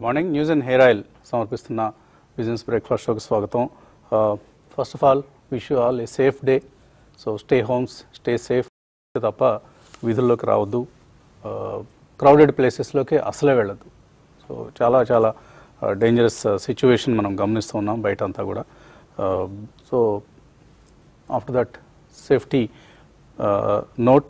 Good morning news and hair oil సమర్పిస్తున్న business breakfast షోకి స్వాగతం first of all wish you all a safe day so stay homes stay safe తప్ప వీధుల్లోకి రావద్దు crowded ప్లేసెస్లోకి అసలే వెళ్ళద్దు so చాలా చాలా డేంజరస్ సిచ్యువేషన్ మనం గమనిస్తూ ఉన్నాం బయట అంతా కూడా so after that safety note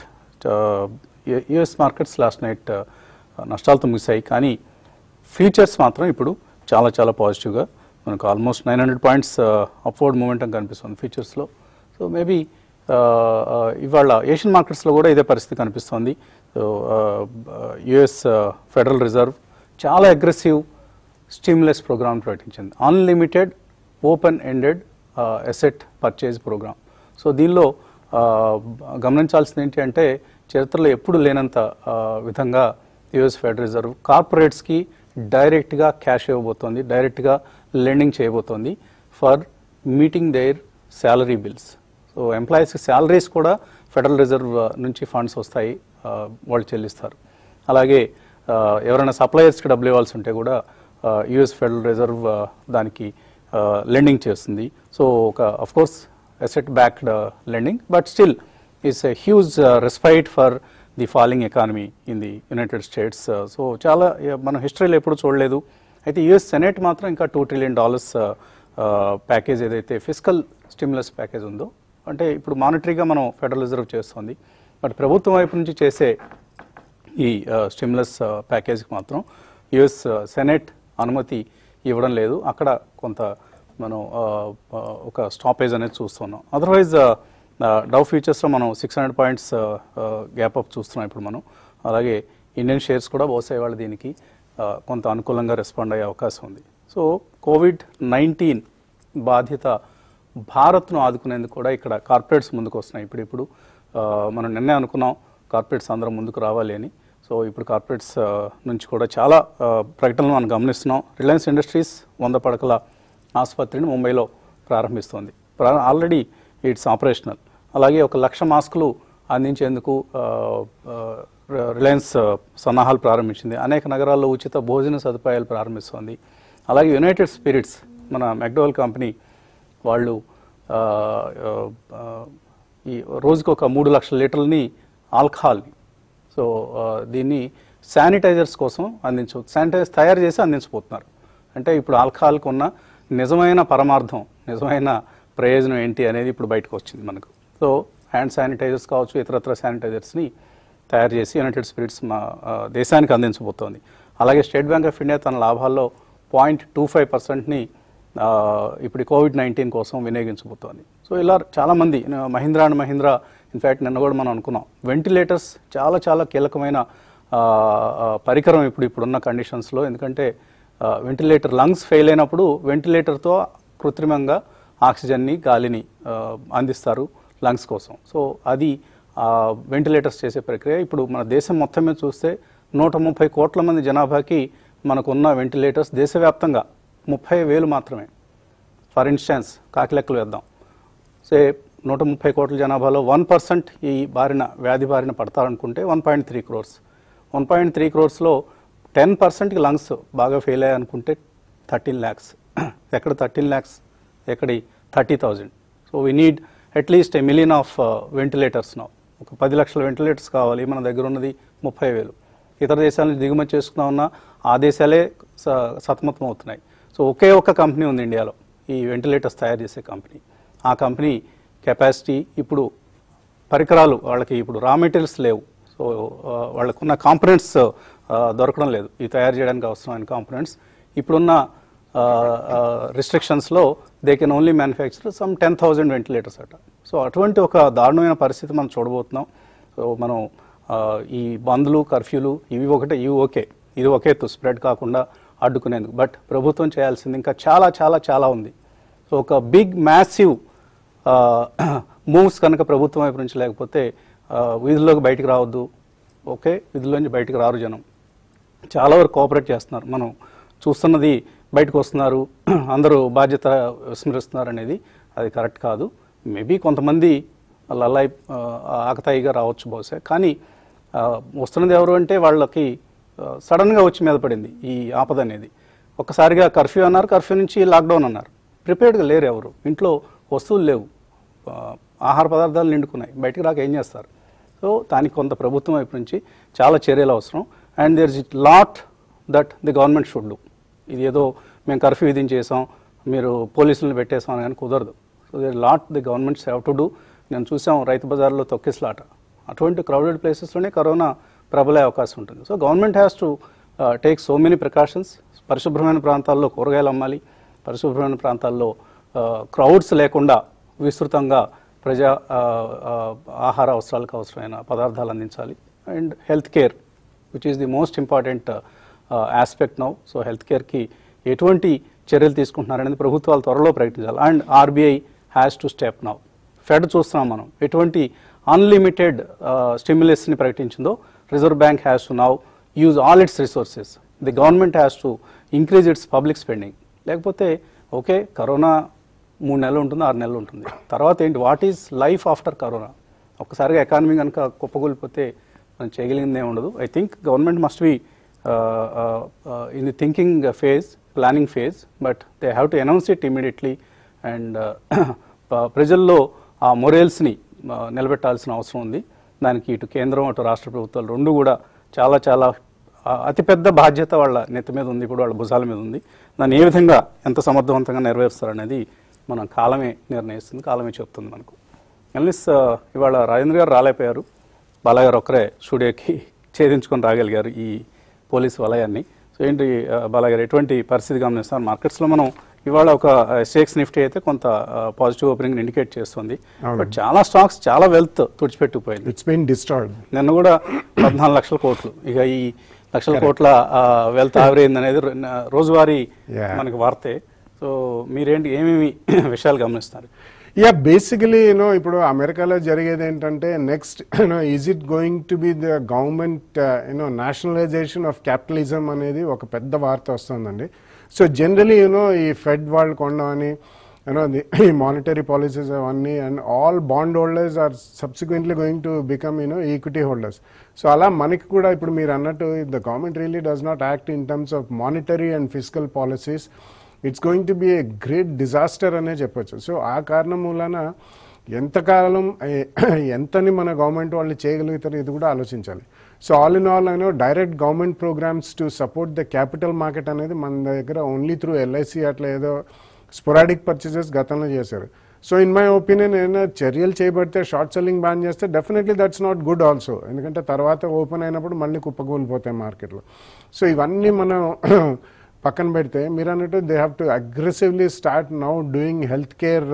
US markets last night నష్టాలతో ముగిశాయి కానీ ఫ్యూచర్స్ మాత్రం ఇప్పుడు చాలా చాలా పాజిటివ్గా మనకు almost nine hundred points upward momentum కనిపిస్తుంది ఫ్యూచర్స్లో సో మేబీ ఇవాళ ఏషియన్ మార్కెట్స్లో కూడా ఇదే పరిస్థితి కనిపిస్తుంది సో యుఎస్ ఫెడరల్ రిజర్వ్ చాలా అగ్రెసివ్ స్టిమ్యులస్ ప్రోగ్రామ్ ప్రకటించింది unlimited open ended asset purchase program so దీనిలో గమనించాల్సింది ఏంటి అంటే చరిత్రలో ఎప్పుడు లేనంత విధంగా యుఎస్ ఫెడరల్ రిజర్వ్ కార్పొరేట్స్కి డైరెక్ట్గా క్యాష్ ఇవ్వబోతోంది డైరెక్ట్గా లెండింగ్ చేయబోతోంది for meeting their salary bills so ఎంప్లాయీస్కి శాలరీస్ కూడా ఫెడరల్ రిజర్వ్ నుంచి ఫండ్స్ వస్తాయి వాళ్ళు చెల్లిస్తారు అలాగే ఎవరైనా సప్లయర్స్కి డబ్బులు ఇవ్వాల్సి ఉంటే కూడా యుఎస్ ఫెడరల్ రిజర్వ్ దానికి లెండింగ్ చేస్తుంది సో ఒక of course asset backed lending but still is a huge respite for the falling economy in the United States so చాలా మనం హిస్టరీలో ఎప్పుడు చూడలేదు అయితే యుఎస్ సెనేట్ మాత్రం ఇంకా టూ ట్రిలియన్ డాలర్స్ ప్యాకేజ్ ఏదైతే ఫిజికల్ స్టిమ్యులస్ ప్యాకేజ్ ఉందో అంటే ఇప్పుడు మానిటరీగా మనం ఫెడరల్ రిజర్వ్ చేస్తుంది బట్ ప్రభుత్వం వైపు నుంచి చేసే ఈ స్టిమ్యులస్ ప్యాకేజ్కి మాత్రం యుఎస్ సెనేట్ అనుమతి ఇవ్వడం లేదు అక్కడ కొంత మనం ఒక స్టాపేజ్ అనేది చూస్తున్నాం అదర్వైజ్ డవ్ ఫ్యూచర్స్లో మనం six hundred points gap up చూస్తున్నాం ఇప్పుడు మనం అలాగే ఇండియన్ షేర్స్ కూడా బహుశా ఇవాళ దీనికి కొంత అనుకూలంగా రెస్పాండ్ అయ్యే అవకాశం ఉంది సో కోవిడ్ నైన్టీన్ బాధ్యత భారత్ను ఆదుకునేందుకు కూడా ఇక్కడ కార్పొరేట్స్ ముందుకు వస్తున్నాయి ఇప్పుడు ఇప్పుడు మనం నిన్నే అనుకున్నాం కార్పొరేట్స్ అందరం ముందుకు రావాలి అని సో ఇప్పుడు కార్పొరేట్స్ నుంచి కూడా చాలా ప్రకటనలు మనం గమనిస్తున్నాం రిలయన్స్ ఇండస్ట్రీస్ వంద పడకల ఆసుపత్రిని ముంబైలో ప్రారంభిస్తోంది ఆల్రెడీ ఇట్స్ ఆపరేషనల్ అలాగే ఒక లక్ష మాస్కులు అందించేందుకు రిలయన్స్ సన్నాహాలు ప్రారంభించింది అనేక నగరాల్లో ఉచిత భోజన సదుపాయాలు ప్రారంభిస్తోంది అలాగే యునైటెడ్ స్పిరిట్స్ మన మెక్డోవల్ కంపెనీ వాళ్ళు ఈ రోజుకు ఒక మూడు లక్షల లీటర్లని ఆల్కహాల్ సో దీన్ని శానిటైజర్స్ కోసం అందించవచ్చు శానిటైజర్స్ తయారు చేసి అందించబోతున్నారు అంటే ఇప్పుడు ఆల్కహాల్కి ఉన్న నిజమైన పరమార్థం నిజమైన ప్రయోజనం ఏంటి అనేది ఇప్పుడు బయటకు వచ్చింది మనకు సో హ్యాండ్ శానిటైజర్స్ కావచ్చు ఇతరత్ర శానిటైజర్స్ని తయారు చేసి యునైటెడ్ స్పిరిట్స్ మా దేశానికి అందించబోతోంది అలాగే స్టేట్ బ్యాంక్ ఆఫ్ ఇండియా తన లాభాల్లో పాయింట్ టూ ఫైవ్ పర్సెంట్ని ఇప్పుడు కోవిడ్ నైన్టీన్ కోసం వినియోగించబోతోంది సో ఇలా చాలామంది మహీంద్రా అండ్ మహీంద్రా ఇన్ఫ్యాక్ట్ నిన్న కూడా మనం అనుకున్నాం వెంటిలేటర్స్ చాలా చాలా కీలకమైన పరికరం ఇప్పుడు ఇప్పుడున్న కండిషన్స్లో ఎందుకంటే వెంటిలేటర్ లంగ్స్ ఫెయిల్ అయినప్పుడు వెంటిలేటర్తో కృత్రిమంగా ఆక్సిజన్ని గాలిని అందిస్తారు లంగ్స్ కోసం సో అది వెంటిలేటర్స్ చేసే ప్రక్రియ ఇప్పుడు మన దేశం మొత్తం మీద చూస్తే నూట ముప్పై కోట్ల మంది జనాభాకి మనకున్న వెంటిలేటర్స్ దేశవ్యాప్తంగా ముప్పై వేలు మాత్రమే ఫర్ ఇన్స్టాన్స్ కాకిలెక్కలు వేద్దాం సే నూట ముప్పై కోట్ల జనాభాలో వన్ పర్సెంట్ ఈ బారిన వ్యాధి బారిన పడతారనుకుంటే one point three crores one point three క్రోర్స్లో టెన్ పర్సెంట్కి లంగ్స్ బాగా ఫెయిల్ అయ్యాయి అనుకుంటే థర్టీన్ ల్యాక్స్ ఎక్కడ థర్టీన్ ల్యాక్స్ ఎక్కడి thirty thousand so we need at least a million of ventilators now ఒక పది లక్షల వెంటిలేటర్స్ కావాలి మన దగ్గర ఉన్నది ముప్పై వేలు ఇతర దేశాల నుంచి దిగుమతి చేసుకున్నా ఉన్న ఆ దేశాలే సతమతం అవుతున్నాయి సో ఒకే ఒక్క కంపెనీ ఉంది ఇండియాలో ఈ వెంటిలేటర్స్ తయారు చేసే కంపెనీ ఆ కంపెనీ కెపాసిటీ ఇప్పుడు పరికరాలు వాళ్ళకి ఇప్పుడు రా మెటీరియల్స్ లేవు సో వాళ్ళకున్న కాంపనెంట్స్ దొరకడం లేదు ఈ తయారు చేయడానికి అవసరమైన కాంపనెంట్స్ ఇప్పుడున్న రిస్ట్రిక్షన్స్లో they can only manufacture some ten thousand ventilators అట సో అటువంటి ఒక దారుణమైన పరిస్థితి మనం చూడబోతున్నాం సో మనం ఈ బంద్లు కర్ఫ్యూలు ఇవి ఒకటే ఇవి ఓకే ఇది ఒకే స్ప్రెడ్ కాకుండా అడ్డుకునేందుకు బట్ ప్రభుత్వం చేయాల్సింది ఇంకా చాలా చాలా చాలా ఉంది సో ఒక బిగ్ మ్యాసివ్ మూవ్స్ కనుక ప్రభుత్వం వైపు నుంచి లేకపోతే వీధుల్లోకి బయటికి రావద్దు ఓకే వీధుల్లోంచి బయటికి రారు జనం చాలా వరకు కోఆపరేట్ చేస్తున్నారు మనం చూస్తున్నది బయటకు వస్తున్నారు అందరూ బాధ్యత విస్మరిస్తున్నారు అనేది అది కరెక్ట్ కాదు మేబీ కొంతమంది లల్లాయి ఆకతాయిగా రావచ్చు బహుశా కానీ వస్తున్నది ఎవరు అంటే వాళ్ళకి సడన్గా వచ్చి మీద పడింది ఈ ఆపద అనేది ఒక్కసారిగా కర్ఫ్యూ అన్నారు కర్ఫ్యూ నుంచి లాక్డౌన్ అన్నారు ప్రిపేర్డ్గా లేరు ఎవరు ఇంట్లో వస్తువులు లేవు ఆ, ఆహార పదార్థాలు నిండుకున్నాయి బయటికి రాక ఏం చేస్తారు సో దానికి కొంత ప్రభుత్వం వైపు నుంచి చాలా చర్యలు అవసరం and there is lot that the government should do ఇది ఏదో మేము కర్ఫ్యూ విధించేసాం మీరు పోలీసులను పెట్టేసాం అని కానీ కుదరదు so there lot the governments have to do నేను చూసాం రైతు బజార్లో తొక్కిసలాట అటువంటి క్రౌడెడ్ ప్లేసెస్లోనే కరోనా ప్రబలే అవకాశం ఉంటుంది so government has to take so many precautions పరిశుభ్రమైన ప్రాంతాల్లో కూరగాయలు అమ్మాలి పరిశుభ్రమైన ప్రాంతాల్లో క్రౌడ్స్ లేకుండా విస్తృతంగా ప్రజా ఆ, ఆ, ఆహార అవసరాలకు అవసరమైన పదార్థాలు అందించాలి and health care which is the most important aspect now so health కేర్కి ఎటువంటి చర్యలు తీసుకుంటున్నారనేది ప్రభుత్వాలు త్వరలో ప్రకటించాలి and RBI has to step now Fed చూస్తున్నాం మనం ఎటువంటి అన్లిమిటెడ్ స్టిమ్యులస్ని ప్రకటించిందో reserve bank has to now use all its resources the government has to increase its public spending లేకపోతే ఓకే కరోనా మూడు నెలలు ఉంటుంది ఆరు నెలలు ఉంటుంది తర్వాత ఏంటి what is life after corona ఒక్కసారిగా ఎకానమీ కనుక కుప్పకూలిపోతే మనం చేయగలిగింది ఏమి ఉండదు I think government must be in the thinking phase planning phase but they have to announce it immediately and ప్రజల్లో ఆ మొరేల్స్ని నిలబెట్టాల్సిన అవసరం ఉంది దానికి ఇటు కేంద్రం అటు రాష్ట్ర ప్రభుత్వాలు రెండు కూడా చాలా చాలా ఆ, అతిపెద్ద బాధ్యత వాళ్ళ నెత్తి మీద ఉంది ఇప్పుడు వాళ్ళ భుజాల మీద ఉంది దాన్ని ఏ విధంగా ఎంత సమర్థవంతంగా నెరవేరుస్తారనేది మనం కాలమే నిర్ణయిస్తుంది కాలమే చెప్తుంది మనకు ఎల్నిస్ ఇవాళ రాజేంద్ర గారు రాలేకపోయారు బాలయ్య గారు ఒక్కరే స్టూడియోకి ఛేదించుకొని రాగలిగారు ఈ పోలీసు వలయాన్ని సో ఏంటి ఆ, బాలయ్య గారు ఎటువంటి పరిస్థితి గమనిస్తారు మార్కెట్స్లో మనం ఇవాళ ఒక స్టేక్స్ నిఫ్టీ అయితే కొంత పాజిటివ్ ఓపెనింగ్ ఇండికేట్ చేస్తుంది బట్ చాలా స్టాక్స్ చాలా వెల్త్ తుడిచిపెట్టుకుపోయింది ఇట్స్ బీన్ డిస్టార్డ్ నిన్న కూడా పద్నాలుగు లక్షల కోట్లు ఇక ఈ లక్షల కోట్ల వెల్త్ ఆవిరైంది అనేది రో- న- రోజువారీ Yeah. మనకి వార్తే సో మీరేంటి ఏమేమి విషయాలు గమనిస్తారు యా బేసికలీ యూనో ఇప్పుడు అమెరికాలో జరిగేది ఏంటంటే next you know is it going to be the government you know nationalisation of capitalism అనేది ఒక పెద్ద వార్త వస్తుందండి సో జనరలీ యూనో ఈ ఫెడ్ వాళ్ళు కొనడం అని యూనో ఈ మానిటరీ పాలసీస్ అవన్నీ and all bond holders are subsequently going to become you know equity holders so అలా మనకి కూడా ఇప్పుడు మీరు అన్నట్టు the government really does not act in terms of monetary and physical policies it's going to B a great disaster అనే చెప్పొచ్చు so ఆ కారణం మూలన ఎంతకాలం ఏ- ఎంతని మన గవర్నమెంట్ వాళ్ళు చేయగలుగుతారో ఇది కూడా ఆలోచించాలి so all in all I know direct government programs to support the capital market అనేది మన దగ్గర ఓన్లీ త్రూ ఎల్ఐసి అట్లా ఏదో స్పొరాడిక్ పర్చేసెస్ గతంలో చేశారు సో ఇన్ మై ఒపీనియన్ ఏదైనా చర్యలు చేయబడితే షార్ట్ సెల్లింగ్ బ్యాన్ చేస్తే definitely that's not good also ఎందుకంటే తర్వాత ఓపెన్ అయినప్పుడు మళ్ళీ కుప్పకూలిపోతాయి మార్కెట్లో సో ఇవన్నీ మనం పక్కన పెడితే మీరు అన్నట్టు they have to aggressively start now doing health care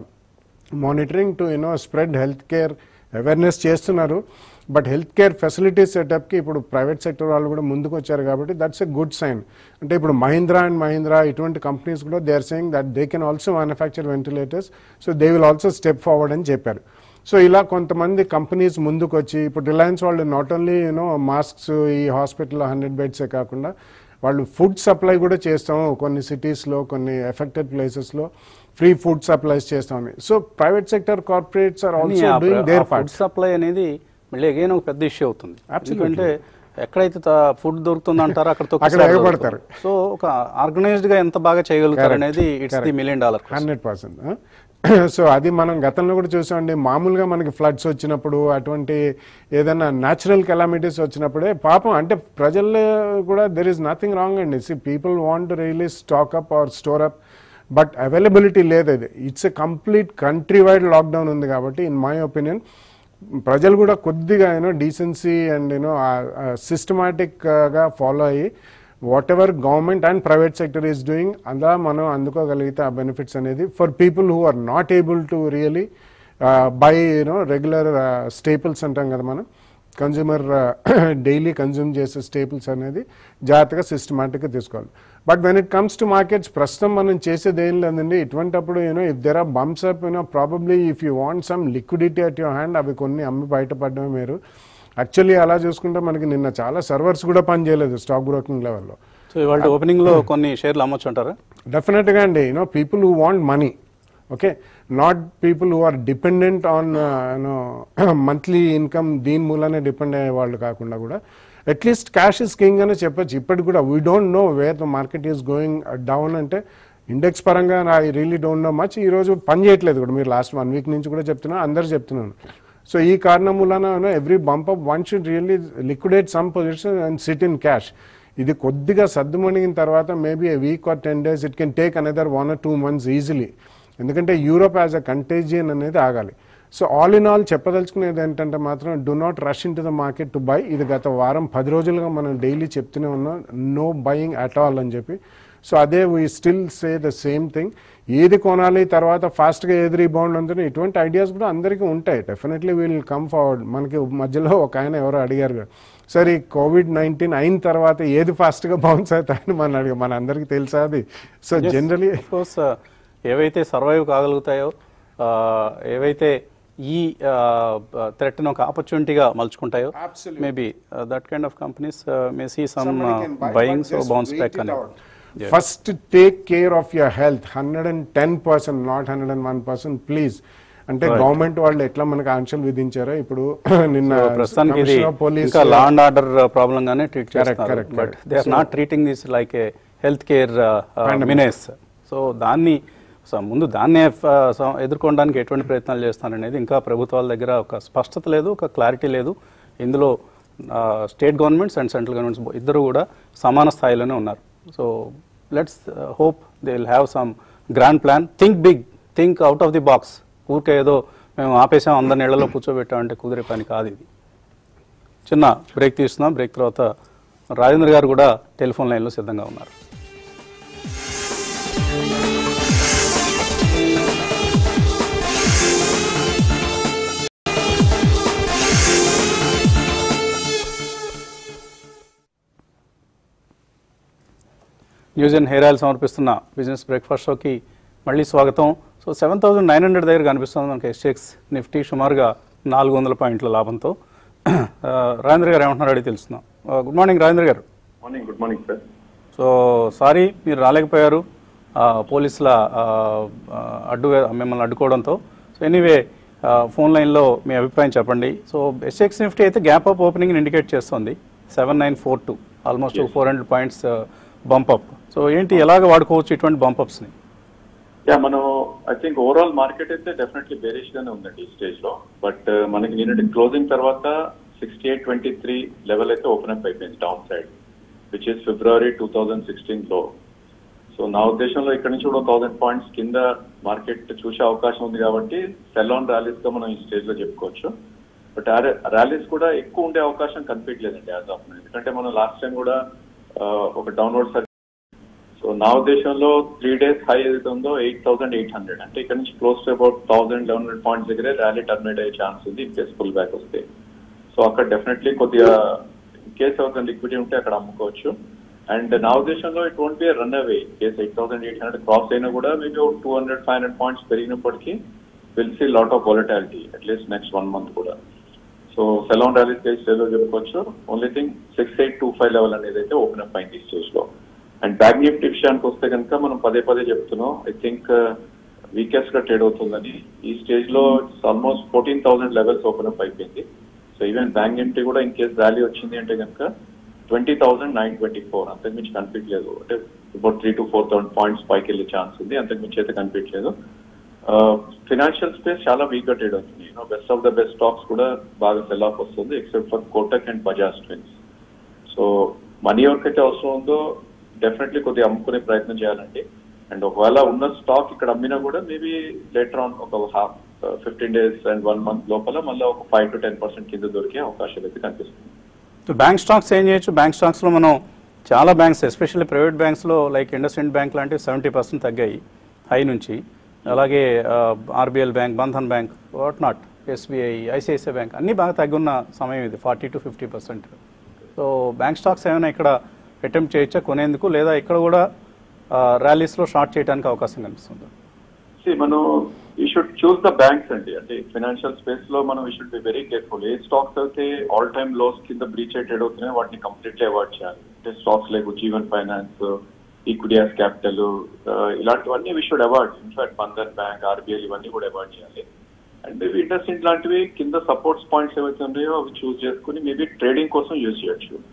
monitoring to you know spread health care awareness చేస్తున్నారు బట్ హెల్త్ కేర్ ఫెసిలిటీస్ సెటప్కి ఇప్పుడు ప్రైవేట్ సెక్టర్ వాళ్ళు కూడా ముందుకు వచ్చారు కాబట్టి దట్స్ ఎ గుడ్ సైన్ అంటే ఇప్పుడు మహీంద్రా అండ్ మహీంద్రా ఇటువంటి కంపెనీస్ కూడా they are saying that they can also manufacture ventilators so they will also step forward అని చెప్పారు సో ఇలా కొంతమంది కంపెనీస్ ముందుకు వచ్చి ఇప్పుడు రిలయన్స్ వాళ్ళు నాట్ ఓన్లీ యూనో మాస్క్స్ ఈ హాస్పిటల్లో హండ్రెడ్ బెడ్సే కాకుండా వాళ్ళు ఫుడ్ సప్లై కూడా చేస్తాం కొన్ని సిటీస్లో కొన్ని ఎఫెక్టెడ్ ప్లేసెస్లో ఫ్రీ ఫుడ్ సప్లైస్ చేస్తామని so private sector corporates are also doing their food part supply అనేది మళ్ళీ అగైన్ ఒక పెద్ద ఇష్యూ అవుతుంది Absolutely. ఎందుకంటే ఎక్కడైతే ఫుడ్ దొరుకుతుంది అంటారో అక్కడ అక్కడ తొక్కిసలాట ఎగబడతారు. జరుగుతుంది. సో ఒక ఆర్గనైజ్డ్ గా ఎంత బాగా చేయగలుగుతారు Correct. అనేది it's the Correct. Million dollar hundred percent so అది మనం గతంలో కూడా చూసామండి మామూలుగా మనకి ఫ్లడ్స్ వచ్చినప్పుడు అటువంటి ఏదైనా న్యాచురల్ కెలామిటీస్ వచ్చినప్పుడే పాపం అంటే ప్రజల్లో కూడా దెర్ ఇస్ నథింగ్ రాంగ్ అండి see people want really stock up or store up but availability లేదు అది it's a complete country wide lockdown ఉంది కాబట్టి ఇన్ మై ఒపీనియన్ ప్రజలు కూడా కొద్దిగా యూనో డీసెన్సీ అండ్ యూనో సిస్టమాటిక్గా ఫాలో అయ్యి whatever government and private sector is doing అలా మనం అందుకోగలిగితే ఆ బెనిఫిట్స్ అనేది for people who are not able to really buy you know regular staples అంటాం కదా మనం కన్జ్యూమర్ డైలీ కన్జ్యూమ్ చేసే స్టేపుల్స్ అనేది జాగ్రత్తగా సిస్టమాటిక్గా తీసుకోవాలి but when it comes to markets ప్రస్తుతం మనం చేసేది ఏం లేదండి ఇటువంటప్పుడు you know if there are bumps up you know probably if you want some liquidity at your hand అవి కొన్ని అమ్మి బయటపడడమే మీరు యాక్చువల్లీ అలా చూసుకుంటే మనకి నిన్న చాలా సర్వర్స్ కూడా పనిచేయలేదు స్టాక్ బ్రోకింగ్ లెవెల్లో సో ఇవాళ ఓపెనింగ్ లో కొన్ని షేర్లు అమ్మొచ్చు అంటారా డెఫినెట్గా అండి you know people who want money okay not people who are dependent on you know monthly income దీని మూలనే డిపెండ్ అయ్యే వాళ్ళు కాకుండా కూడా అట్లీస్ట్ క్యాష్ ఇస్ కింగ్ అని చెప్పొచ్చు ఇప్పటికి కూడా we don't know where the market is going down అంటే ఇండెక్స్ పరంగా I really don't know much ఈ రోజు పని చేయట్లేదు కూడా మీరు లాస్ట్ వన్ వీక్ నుంచి కూడా చెప్తున్నా అందరు చెప్తున్నాను సో ఈ కారణం మూలన every bump up one should really liquidate some position and sit in cash ఇది కొద్దిగా సర్దుమణిగిన తర్వాత maybe a week or ten days it can take another one or two months easily ఎందుకంటే యూరోప్ యాజ్ అ కంటేజియన్ అనేది ఆగాలి so all in all చెప్పదలుచుకునేది ఏంటంటే మాత్రం do not rush into the market to buy ఇది గత వారం పది రోజులుగా మనం డైలీ చెప్తూనే ఉన్నాం నో బయింగ్ అట్ ఆల్ అని చెప్పి సో అదే we still say the same thing ఏది కొనాలి తర్వాత ఫాస్ట్గా ఏది రీబౌండ్ ఉంటుంది ఇటువంటి ఐడియాస్ కూడా అందరికీ ఉంటాయి డెఫినెట్లీ వీల్ కమ్ ఫార్వర్డ్ మనకి మధ్యలో ఒక ఆయన ఎవరో అడిగారు కదా, సరే ఈ కోవిడ్ నైన్టీన్ అయిన తర్వాత ఏది ఫాస్ట్గా బౌన్స్ అవుతాయని మన అడిగా మన అందరికీ తెలుసా అది సో జనరలీ కోర్స్ ఏవైతే సర్వైవ్ కాగలుగుతాయో ఆ, ఏవైతే ఈ థ్రెట్ను ఒక ఆపర్చునిటీగా మలుచుకుంటాయో Absolutely. Maybe that kind of companies may see some Somebody can buy, buying but so just bounce wait back it అని out. First take care of your health hundred and ten percent not hundred and one percent please అంటే Right. Government వాళ్ళు ఎట్లా మనకు ఆంక్షలు విధించారో ఇప్పుడు నిన్న ప్రస్తుతానికి ఇది Commissioner of Police- ఇంకా లా అండ్ ఆర్డర్ ప్రాబ్లం గానే ట్రీట్ Correct, చేస్తారు correct, but correct. They are not treating this like a health care Pandemic. మినేస్ సో దాన్ని సో ముందు దాన్నే ఫ- స- ఎదుర్కోవడానికి ఎటువంటి ప్రయత్నాలు చేస్తారనేది ఇంకా ప్రభుత్వాల దగ్గర ఒక స్పష్టత లేదు ఒక క్లారిటీ లేదు ఇందులో state governments and central governments ఇద్దరు కూడా సమాన స్థాయిలోనే ఉన్నారు so let's hope they will have some grand plan think big think out of the box ఊరికే ఏదో మేము ఆపేసాం అందరి నీళ్ళలో కూర్చోబెట్టామంటే కుదిరే పని కాదు ఇది చిన్న బ్రేక్ తీస్తున్నాం బ్రేక్ తర్వాత రాజేంద్ర గారు కూడా టెలిఫోన్ లైన్లో సిద్ధంగా ఉన్నారు న్యూస్ అండ్ హెయిర్ ఆయిల్ సమర్పిస్తున్న బిజినెస్ బ్రేక్ఫాస్ట్ షోకి మళ్ళీ స్వాగతం so seven thousand nine hundred దగ్గర కనిపిస్తుంది మనకి ఎస్టెక్స్ నిఫ్టీ సుమారుగా నాలుగు వందల పాయింట్ల లాభంతో ఆ, రాజేంద్ర గారు ఏమంటున్నారు అడిగి తెలుస్తున్నాం good morning Rajendra garu morning good morning sir so sorry మీరు రాలేకపోయారు ఆ, పోలీసుల ఆ, ఆ, అడ్డు మిమ్మల్ని అడ్డుకోవడంతో సో ఎనీవే ఫోన్ లైన్లో మీ అభిప్రాయం చెప్పండి సో ఎస్ఎక్స్ నిఫ్టీ అయితే గ్యాప్ అప్ ఓపెనింగ్ ఇండికేట్ చేస్తుంది seven nine four two almost four hundred points bump up so ఏంటి ఎలాగ వాడుకోవచ్చు ఇటువంటి బంప్ అప్స్ని యా మనం ఐ థింక్ ఓవరాల్ మార్కెట్ అయితే డెఫినెట్లీ బేరిష్ గానే ఉందండి ఈ స్టేజ్ లో బట్ మనకి నిన్నటి క్లోజింగ్ తర్వాత sixty eight twenty three level అయితే ఓపెన్ అప్ అయిపోయింది down side which is February two thousand sixteen లో సో నా ఉద్దేశంలో ఇక్కడ నుంచి కూడా థౌసండ్ పాయింట్స్ కింద మార్కెట్ చూసే అవకాశం ఉంది కాబట్టి సెల్ ఆన్ ర్యాలీస్ గా మనం ఈ స్టేజ్ లో చెప్పుకోవచ్చు బట్ ర్యాలీస్ కూడా ఎక్కువ ఉండే అవకాశం కనిపించలేదండి యాజ్ ఆఫ్ ఎందుకంటే మనం లాస్ట్ టైం కూడా ఆ, ఒక డౌన్వర్డ్ సర్కిల్ సో నా ఉద్దేశంలో త్రీ డేస్ హై ఏదైతే ఉందో ఎయిట్ థౌసండ్ ఎయిట్ హండ్రెడ్ అంటే ఇక్కడ నుంచి close to about thousand eleven hundred points దగ్గరే ర్యాలీ టర్మినేట్ అయ్యే ఛాన్స్ ఉంది ఇన్ కేస్ ఫుల్ బ్యాక్ వస్తే సో అక్కడ డెఫినెట్లీ కొద్దిగా ఇన్ కేస్ ఎవరికైనా లిక్విడిటీ ఉంటే అక్కడ అమ్ముకోవచ్చు అండ్ నా ఉద్దేశంలో it won't be run away case eight thousand eight hundred cross అయినా కూడా మేబీ ఒక two hundred five hundred points పెరిగినప్పటికీ will see lot of volatility at least next one month కూడా so sell on rally stage stage లో చెప్పుకోవచ్చు only thing six eight two five level అనేది అయితే open up అయింది ఈ స్టేజ్ లో అండ్ బ్యాక్ నిఫ్టీ విషయానికి వస్తే కనుక మనం పదే పదే చెప్తున్నాం ఐ థింక్ వీకెస్ట్ గా ట్రేడ్ అవుతుందని ఈ స్టేజ్ లో almost fourteen thousand levels open up అయిపోయింది సో ఈవెన్ బ్యాంక్ నిఫ్టీ కూడా ఇన్ కేస్ ర్యాలీ వచ్చింది అంటే కనుక twenty thousand nine twenty four అంతకుమించి కనిపించలేదు అంటే about three to four thousand points పైకి వెళ్ళే ఛాన్స్ ఉంది అంతకుమించి అయితే కనిపించలేదు ఫినాన్షియల్ స్పేస్ చాలా వీక్ గా ట్రేడ్ అవుతుంది you know best of the best stocks కూడా బాగా సెల్ ఆఫ్ వస్తుంది except for Kotak and Bajaj twins so money ఎవరికైతే అవసరం ఉందో డెఫినెట్లీ కొద్దిగా అమ్ముకునే ప్రయత్నం చేయాలండి అండ్ ఒకవేళ ఉన్న స్టాక్ ఇక్కడ అమ్మినా కూడా మేబీ లేటర్ ఆన్ ఒక half fifteen days and one month లోపల మళ్ళీ ఒక ఫైవ్ టు టెన్ పర్సెంట్ కింద దొరికే అవకాశాలు అయితే కనిపిస్తుంది బ్యాంక్ స్టాక్స్ ఏం చేయొచ్చు బ్యాంక్ స్టాక్స్లో మనం చాలా బ్యాంక్స్ ఎస్పెషల్లీ ప్రైవేట్ బ్యాంక్స్లో లైక్ ఇండస్ ఇండ్ బ్యాంక్ లాంటివి సెవెంటీ పర్సెంట్ తగ్గాయి హై నుంచి అలాగే RBL bank Bandhan bank what not SBI ICICI bank అన్నీ బాగా తగ్గున్న సమయం ఇది forty to fifty percent so bank stocks ఏమైనా ఇక్కడ అటెంప్ట్ చేయొచ్చా కొనేందుకు లేదా ఇక్కడ కూడా ర్యాలీస్లో షార్ట్ చేయడానికి అవకాశం కనిపిస్తుంది See, మనం ఈ షుడ్ చూస్ ద బ్యాంక్స్ అండి అంటే ఫైనాన్షియల్ స్పేస్ లో మనం ఈ షుడ్ బి వెరీ కేర్ఫుల్ ఏ స్టాక్స్ అయితే ఆల్ టైమ్ లోస్ కింద బ్రీచ్ ట్రేడ్ అవుతున్నాయో వాటిని కంప్లీట్లీ అవాయిడ్ చేయాలి అంటే స్టాక్స్ లైక్ జీవన్ ఫైనాన్స్ ఈక్విడియాస్ క్యాపిటల్ ఇలాంటివన్నీ we should avoid in fact Bandhan bank RBI ఇవన్నీ కూడా అవాయిడ్ చేయాలి అండ్ మేబీ ఇంట్రెస్ట్ లాంటివి కింద సపోర్ట్స్ పాయింట్స్ ఏవైతే ఉన్నాయో అవి చూస్ చేసుకుని మేబీ ట్రేడింగ్ కోసం యూజ్ చేయొచ్చు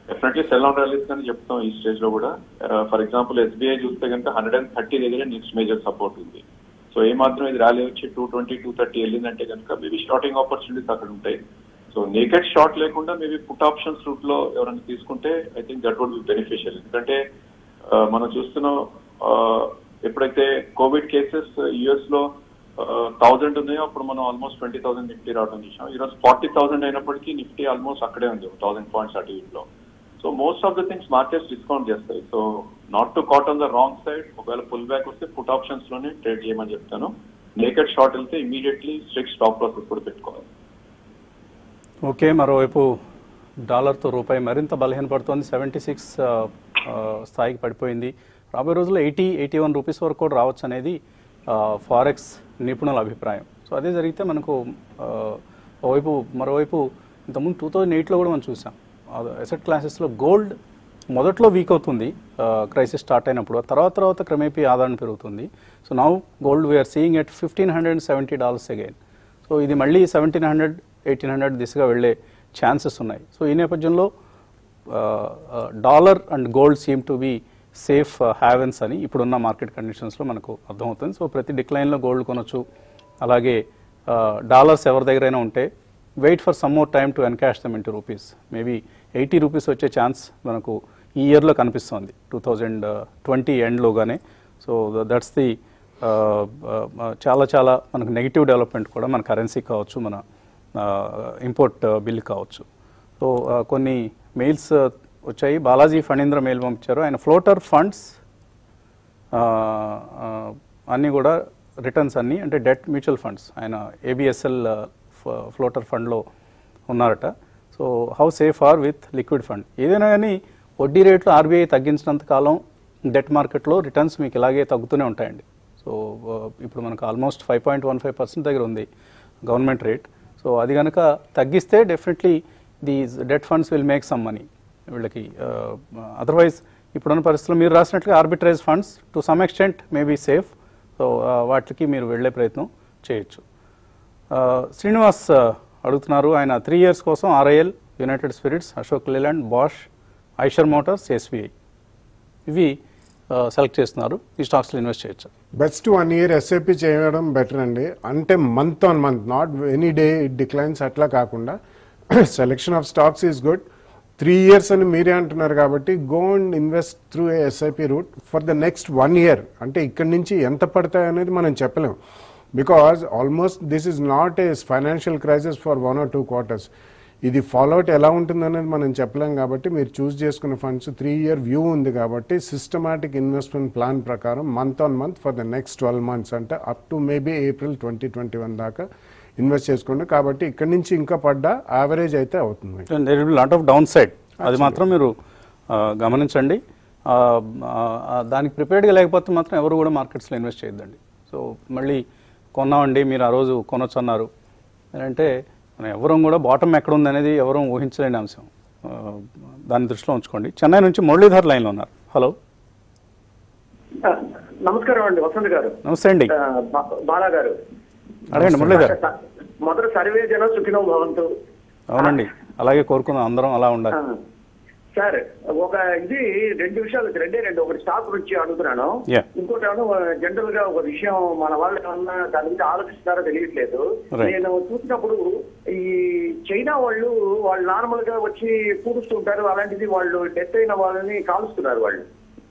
డెఫినెట్లీ సెల్ ఆన్ ర్యాలీస్ అని చెప్తాం ఈ స్టేజ్ లో కూడా ఫర్ ఎగ్జాంపుల్ ఎస్బీఐ చూస్తే కనుక హండ్రెడ్ అండ్ థర్టీ దగ్గర నెక్స్ట్ మేజర్ సపోర్ట్ ఉంది సో ఏ మాత్రం ఇది ర్యాలీ వచ్చి టూ ట్వంటీ టూ థర్టీ వెళ్ళిందంటే కనుక మేబీ షార్టింగ్ ఆపర్చునిటీస్ అక్కడ ఉంటాయి సో నేకెడ్ షార్ట్ లేకుండా మేబీ పుట్ ఆప్షన్స్ రూట్ లో ఎవరైనా తీసుకుంటే I think that would be beneficial ఎందుకంటే ఆ, మనం చూస్తున్నాం ఆ, ఎప్పుడైతే కోవిడ్ కేసెస్ యుఎస్ లో థౌజండ్ ఉన్నాయో అప్పుడు మనం ఆల్మోస్ట్ ట్వంటీ థౌసండ్ నిఫ్టీ రావడం చూసాం ఈ రోజు ఫార్టీ థౌసండ్ అయినప్పటికీ నిఫ్టీ ఆల్మోస్ట్ అక్కడే ఉంది థౌసండ్ పాయింట్స్ అటు ఇట్లో so most of the things markets discount చేస్తాయి so not to caught on the wrong side ఒకవేళ పుల్ బ్యాక్ వస్తే పుట్ ఆప్షన్స్ లోనే ట్రేడ్ చేయమని చెప్తాను నేకెడ్ షార్ట్ వెళ్తే ఇమీడియట్లీ స్ట్రిక్ట్ స్టాప్ లాస్ ఇప్పుడు పెట్టుకోవాలి ఓకే మరోవైపు డాలర్తో రూపాయి మరింత బలహీనపడుతోంది సెవెంటీ సిక్స్ స్థాయికి పడిపోయింది రాబోయే రోజుల్లో ఎయిటీ ఎయిటీ వన్ రూపీస్ వరకు కూడా రావచ్చు అనేది ఫారెక్స్ నిపుణుల అభిప్రాయం సో అదే జరిగితే మనకు ఆ, ఓవైపు మరోవైపు ఇంతకుముందు టూ థౌజండ్ ఎయిట్లో కూడా మనం చూసాం అసెట్ క్లాసెస్లో గోల్డ్ మొదట్లో వీక్ అవుతుంది క్రైసిస్ స్టార్ట్ అయినప్పుడు ఆ తర్వాత తర్వాత క్రమేపీ ఆదాయం పెరుగుతుంది so now gold we are seeing at fifteen hundred seventy dollars again so ఇది మళ్ళీ సెవెంటీన్ హండ్రెడ్ ఎయిటీన్ హండ్రెడ్ దిశగా వెళ్ళే ఛాన్సెస్ ఉన్నాయి సో ఈ నేపథ్యంలో dollar and gold seem to be safe havens అని ఇప్పుడున్న మార్కెట్ కండిషన్స్లో మనకు అర్థమవుతుంది సో ప్రతి డిక్లైన్లో గోల్డ్ కొనొచ్చు అలాగే డాలర్స్ ఎవరి దగ్గరైనా ఉంటే wait for some more time to encash them into rupees maybe eighty rupees వచ్చే ఛాన్స్ మనకు ఈ ఇయర్లో కనిపిస్తుంది టూ థౌజండ్ ట్వంటీ ఎండ్లోగానే సో దట్స్ ది చాలా చాలా మనకు నెగిటివ్ డెవలప్మెంట్ కూడా మన కరెన్సీ కావచ్చు మన ఇంపోర్ట్ బిల్ కావచ్చు సో ఆ, కొన్ని మెయిల్స్ వచ్చాయి బాలాజీ ఫణీంద్ర మెయిల్ పంపించారు ఆయన ఫ్లోటర్ ఫండ్స్ అన్నీ కూడా రిటర్న్స్ అన్నీ అంటే డెట్ మ్యూచువల్ ఫండ్స్ ఆయన ఏబిఎస్ఎల్ ఫ్లోటర్ ఫండ్లో ఉన్నారట so how safe are with liquid fund ఏదైనా కానీ వడ్డీ రేట్లు ఆర్బీఐ తగ్గించినంత కాలం డెట్ మార్కెట్లో రిటర్న్స్ మీకు ఇలాగే తగ్గుతూనే ఉంటాయండి సో ఇప్పుడు మనకు almost five point one five percent దగ్గర ఉంది గవర్నమెంట్ రేట్ సో అది కనుక తగ్గిస్తే definitely these debt funds will make some money వీళ్ళకి అదర్వైజ్ ఇప్పుడున్న పరిస్థితుల్లో మీరు రాసినట్లుగా arbitrage funds to some extent maybe safe so వాటికి మీరు వెళ్ళే ప్రయత్నం చేయొచ్చు ఆ, శ్రీనివాస్ ఆ, అడుగుతున్నారు ఆయన త్రీ ఇయర్స్ కోసం RIL United Spirits Ashok Leyland Bosch Eicher Motors SBI ఇవి సెలెక్ట్ చేస్తున్నారు ఈ స్టాక్స్లో ఇన్వెస్ట్ చేయొచ్చు బెస్ట్ వన్ ఇయర్ ఎస్ఐపి చేయడం బెటర్ అండి అంటే month on month not any day it declines అట్లా కాకుండా selection of stocks is good three years అని మీరే అంటున్నారు కాబట్టి go and invest through a SIP route for the next one year అంటే ఇక్కడి నుంచి ఎంత పడతాయి అనేది మనం చెప్పలేం because almost this is not a financial crisis for one or two quarters ఇది ఫాలోఅవుట్ ఎలా ఉంటుంది అనేది మనం చెప్పలేం కాబట్టి మీరు చూస్ చేసుకున్న ఫండ్స్ త్రీ ఇయర్ వ్యూ ఉంది కాబట్టి సిస్టమాటిక్ ఇన్వెస్ట్మెంట్ ప్లాన్ ప్రకారం month on month for the next twelve months అంటే up to maybe April twenty twenty one దాకా ఇన్వెస్ట్ చేసుకోండి కాబట్టి ఇక్కడి నుంచి ఇంకా పడ్డా యావరేజ్ అయితే అవుతుంది there will lot of down side అది మాత్రం మీరు ఆ, గమనించండి ఆ, ఆ, దానికి ప్రిపేర్డ్గా లేకపోతే మాత్రం ఎవరు కూడా మార్కెట్స్లో ఇన్వెస్ట్ చేయొద్దండి సో మళ్ళీ కొన్నామండి మీరు ఆ రోజు కొనొచ్చు అన్నారు అంటే మనం ఎవరం కూడా బాటమ్ ఎక్కడ ఉంది అనేది ఎవరూ ఊహించలేని అంశం ఆ, దాన్ని దృష్టిలో ఉంచుకోండి చెన్నై నుంచి మురళీధర్ లైన్లో ఉన్నారు హలో ఆ, నమస్కారం అండి వసంత్ గారు నమస్తే అండి ఆ, బా- బాలా గారు అడగండి మురళీధర్ మొదట సర్వే జనం సుఖినో భవంతు అవునండి అలాగే కోరుకుందాం అందరం అలా ఉండాలి ఆ, సార్ ఒక ఇది రెండు విషయాలు రెండే రెండు ఒకటి స్టాక్ గురించి అడుగుతున్నాను Yeah. ఇంకోటి ఏమో జనరల్ గా ఒక విషయం మన వాళ్ళు ఏమన్నా దాని గురించి ఆలోచిస్తున్నారో తెలియట్లేదు Right. నేను చూసినప్పుడు ఈ చైనా వాళ్ళు వాళ్ళు నార్మల్ గా వచ్చి పూడుస్తుంటారు అలాంటిది వాళ్ళు డెత్ అయిన వాళ్ళని కాలుస్తున్నారు వాళ్ళు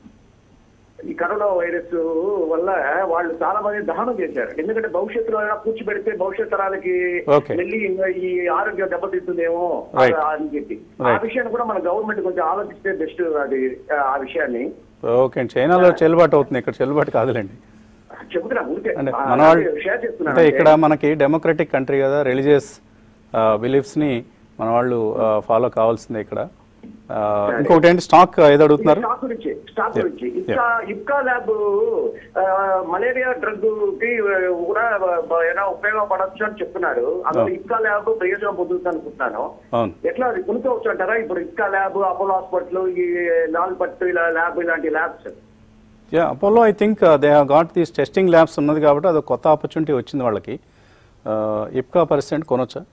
ఈ కరోనా వైరస్ వల్ల వాళ్ళు చాలా మంది దహనం చేశారు ఎందుకంటే భవిష్యత్తులో ఏమైనా కూర్చోబెడితే భవిష్యత్ తరాలకి Okay. వెళ్ళి ఇంకా ఈ ఆరోగ్యం దెబ్బతింటుందేమో Right. ఆ- అని చెప్పి ఆ Right. విషయాన్ని కూడా మన గవర్నమెంట్ కొంచెం ఆలోచిస్తే బెస్ట్ అది ఆ విషయాన్ని ఓకే అండి చైనాలో చెల్లుబాటు అవుతుంది ఇక్కడ చెల్లుబాటు కాదులేండి చెబుతున్నా ఊరికే అంటే ఆ, మన వాళ్ళు షేర్ చేస్తున్నాను అంటే అంతే. ఇక్కడ మనకి డెమోక్రటిక్ కంట్రీ కదా రిలీజియస్ బిలీఫ్స్ని మన వాళ్ళు ఫాలో కావాల్సిందే ఇక్కడ ఆ, ఇంకొకటి ఏంటి స్టాక్ ఏదో అడుగుతున్నారు స్టాక్ గురించి స్టాక్ Yeah. గురించి ఇప్కా ఇప్కా ల్యాబ్ ఆ, మలేరియా డ్రగ్ కి కూడా బ- ఏదైనా ఉపయోగపడచ్చు అని చెప్తున్నారు అందులో Oh. ఇప్కా ల్యాబ్ ప్రయోజనం పొందుతుంది అనుకుంటున్నాను అవును ఎట్లా అది కొనుక్కోవచ్చు అంటారా ఇప్పుడు ఇప్కా ల్యాబ్ అపోలో హాస్పిటల్ ఈ లాల్ పట్టు ఇలా ల్యాబ్ ఇలాంటి labs yeah Apollo I think they have got these testing labs ఉన్నది కాబట్టి అది కొత్త ఆపర్చునిటీ వచ్చింది వాళ్ళకి ఇప్కా పర్సెంట్ కొనొచ్చా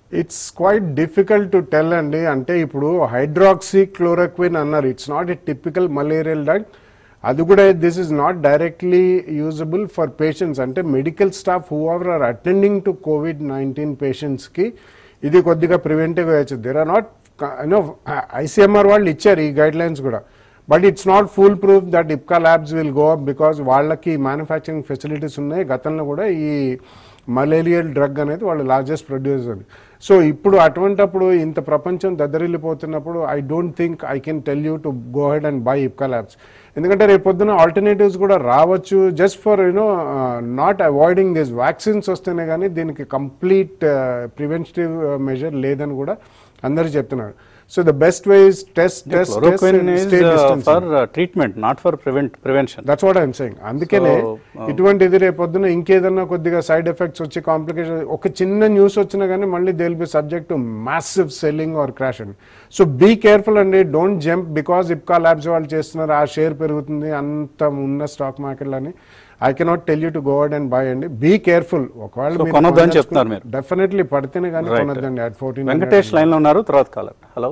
it's quite difficult to tell అండి అంటే ఇప్పుడు హైడ్రాక్సీ క్లోరోక్విన్ అన్నారు it's not a typical malarial drug అది కూడా this is not directly usable for patients అంటే medical staff whoever are attending to covid nineteen పేషెంట్స్కి ఇది కొద్దిగా ప్రివెంటివ్ వేయచ్చు there are not you know ICMR వాళ్ళు ఇచ్చారు ఈ గైడ్ లైన్స్ కూడా but it's not foolproof that Ipca labs will go up because వాళ్ళకి మ్యానుఫ్యాక్చరింగ్ ఫెసిలిటీస్ ఉన్నాయి గతంలో కూడా ఈ మలేరియల్ డ్రగ్ అనేది వాళ్ళు లార్జెస్ట్ ప్రొడ్యూసర్ సో ఇప్పుడు అటువంటప్పుడు ఇంత ప్రపంచం దద్దరిల్లిపోతున్నప్పుడు I don't think I can tell you to go ahead and buy Ipca labs ఎందుకంటే రేపు పొద్దున ఆల్టర్నేటివ్స్ కూడా రావచ్చు just for you know not avoiding this vaccines వస్తేనే కానీ దీనికి కంప్లీట్ ప్రివెంటివ్ మెజర్ లేదని కూడా అందరూ చెప్తున్నారు so the best way is test test chloroquine is for treatment not for prevent prevention that's what I'm saying అందుకనే So, uh, ఇటువంటిది రేపు పొద్దున ఇంకేదన్నా కొద్దిగా సైడ్ ఎఫెక్ట్స్ వచ్చి కాంప్లికేషన్ ఒక చిన్న న్యూస్ వచ్చినా కానీ మళ్ళీ they will be subject to massive selling or crash అండి సో బీ కేర్ఫుల్ అండి don't jump because Ipca labs వాళ్ళు చేస్తున్నారు ఆ షేర్ పెరుగుతుంది అంత ఉన్న స్టాక్ మార్కెట్లో అని I cannot tell you to go out and buy అండి బీ కేర్ఫుల్ ఒకవేళ So, కొనొద్దు అని చెప్తున్నారు మీరు. డెఫినెట్లీ పడితేనే కానీ Right. కొనొద్దండి అట్ ఫోర్టీన్ వెంకటేష్ లైన్ లో ఉన్నారు తర్వాత కాలర్ హలో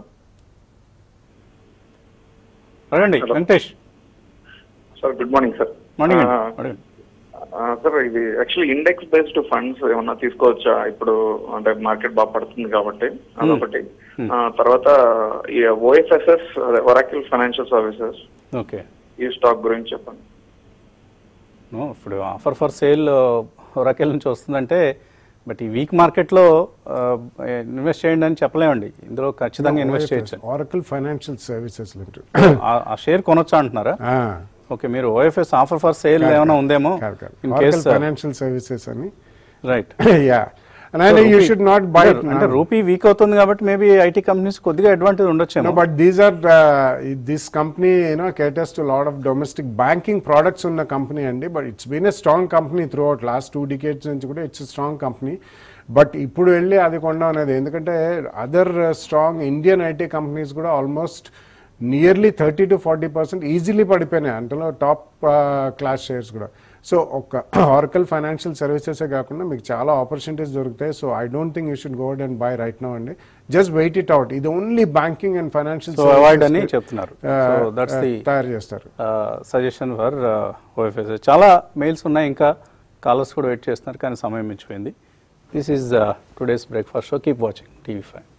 అడగండి Venkatesh sir good morning sir morning ఆ, అండి అడగండి ఆ, సార్ ఇది యాక్చువల్లీ ఇండెక్స్ బేస్డ్ ఫండ్స్ ఏమన్నా తీసుకోవచ్చా ఇప్పుడు అంటే మార్కెట్ బాగా పడుతుంది కాబట్టి అదొకటి ఆ, తర్వాత ఈ OFSS Oracle financial services okay ఈ స్టాక్ గురించి చెప్పండి నో ఇప్పుడు ఆఫర్ ఫర్ సేల్ ఒరాకెల్ నుంచి వస్తుందంటే బట్ ఈ వీక్ మార్కెట్లో ఇన్వెస్ట్ చేయండి అని చెప్పలేమండి ఇందులో ఖచ్చితంగా ఇన్వెస్ట్ చేయొచ్చు ఆరకల్ ఫైనాన్షియల్ సర్వీసెస్ లిమిటెడ్ ఆ- ఆ షేర్ కొనొచ్చా అంటున్నారా ఓకే మీరు ఓఎఫ్ఎస్ ఆఫర్ ఫర్ సేల్ ఏమైనా ఉందేమో ఇన్ కేస్ ఫైనాన్షియల్ సర్వీసెస్ అని right yeah and you should not buy అంటే రూపీ వీక్ అవుతుంది కాబట్టి మేబీ ఐటీ కంపెనీస్ కొద్దిగా అడ్వాంటేజ్ ఉండొచ్చేమో No, but these are uh, this company, you know, caters to a lot of domestic banking products ఉన్న company అండి but it's been a strong company throughout last two decades నుంచి కూడా it's strong company but ఇప్పుడు వెళ్ళి అది కొండం అనేది ఎందుకంటే other strong Indian IT companies కూడా almost nearly thirty to forty percent easily పడిపోయినాయి అంతలో టాప్ క్లాస్ షేర్స్ కూడా సో ఒక ఆర్కల్ ఫైనాన్షియల్ సర్వీసెసే కాకుండా మీకు చాలా ఆపర్చునిటీస్ దొరుకుతాయి so I don't think you should go and buy right now అండి జస్ట్ వెయిట్ ఇట్ అవుట్ ఇది only banking and financial so avoid అని చెప్తున్నారు సో దట్స్ ది తయారు చేస్తారు సజెషన్ ఫర్ ఓఎఫ్ఎస్ చాలా మెయిల్స్ ఉన్నాయి ఇంకా కాలర్స్ కూడా వెయిట్ చేస్తున్నారు కానీ సమయం మించిపోయింది this is today's breakfast show keep watching TV five